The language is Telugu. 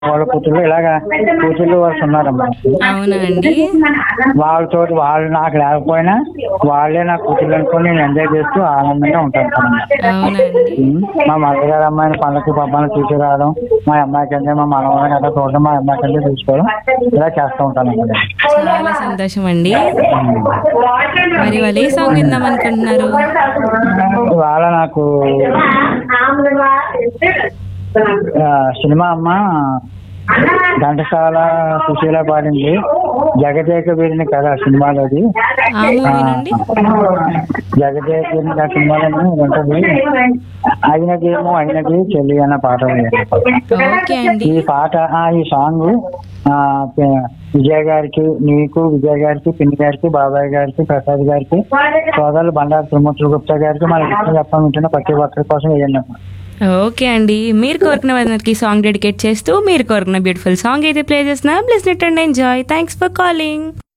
వాళ్ళ కూతుళ్ళు ఇలాగా కూతుళ్ళు వరుస ఉన్నారమ్మా అవునా అండి వాళ్ళతో వాళ్ళు నాకు లేకపోయినా వాళ్ళే నా కూతుళ్ళు అనుకొని నేను ఎంజాయ్ చేస్తూ ఆనందంగా ఉంటాను కదమ్మా. అవునా అండి ఉమ్, మా మదర్ గారు అమ్మాయిని పండగకి పబ్బాన్ని తీసుకురావడం మా అమ్మాయికి అంటే మా మనవరాలు కదా చూడడం మా అమ్మాయికి అంటే చూసుకోవడం ఇలా చేస్తూ ఉంటాను అన్నమాట. చాలా సంతోషం అండి మరి వాళ్ళు ఏ సాంగ్ విందాం అనుకుంటున్నారు ఇవాళ నాకు ఆ, సినిమా అమ్మ ఘంటసాల సుశీల పాడింది జగదేక వీరిని కదా సినిమాలోది ఆ మూవీ నుండి జగదేక వీరిని ఆ సినిమాలోనే ఉంటుంది అయినదేమో అయినది చెల్లి అన్న పాట ఉంది. ఓకే అండి ఈ పాట ఆ, ఈ సాంగ్ ఆ, ప- విజయ్ గారికి నీకు విజయ్ గారికి పిన్ని గారికి బాబాయ్ గారికి ప్రసాద్ గారికి సోదరులు బండారు త్రిమూర్తులు గుప్తా గారికి మన ఇష్టం చెప్పాలంటున్న ప్రతి ఒక్కరి కోసం వేయండి అమ్మా. ఓకే అండి మీరు కోరుకున్న వాళ్ళకి సాంగ్ డెడికేట్ చేస్తూ మీరు కోరుకున్న బ్యూటిఫుల్ సాంగ్ అయితే ప్లే చేస్తున్నాం please lit and enjoy thanks for calling